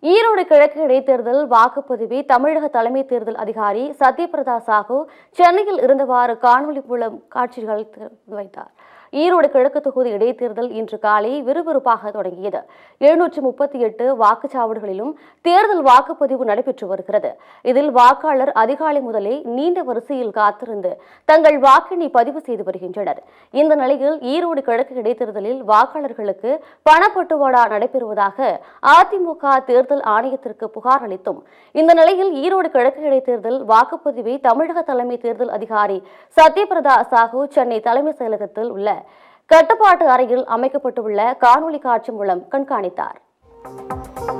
ஈரோடு கிழக்கு இடைத்தேர்தல் வாக்குப்பதிவை தமிழக தலைமை தேர்தல் அதிகாரி சத்யபிரதா சாஹூ சென்னையில் இருந்தவாறு காணொலி மூலம் காட்சிகள் திறந்து வைத்தார் ஈரோடு கிழக்கு தொகுதி இடைத்தேர்தல் இன்று காலை விறுவிறுப்பாக தொடங்கியது எழுநூற்று முப்பத்தி எட்டு வாக்குச்சாவடிகளிலும் தேர்தல் வாக்குப்பதிவு நடைபெற்று வருகிறது இதில் வாக்காளர் அதிகாலை முதலே நீண்ட வரிசையில் காத்திருந்து தங்கள் வாக்கினை பதிவு செய்து வருகின்றனர் இந்த நிலையில் ஈரோடு கிழக்கு இடைத்தேர்தலில் வாக்காளர்களுக்கு பணப்பட்டுவாடா நடைபெறுவதாக அதிமுக தேர்தல் ஆணையத்திற்கு புகார் அளித்தும் இந்த நிலையில் ஈரோடு கிழக்கு இடைத்தேர்தல் வாக்குப்பதிவை தமிழக தலைமை தேர்தல் அதிகாரி சத்யபிரதா சாஹூ சென்னை தலைமை செயலகத்தில் உள்ள கட்டுப்பாட்டு அறையில் அமைக்கப்பட்டுள்ள காணொலி காட்சி மூலம் கண்காணித்தார்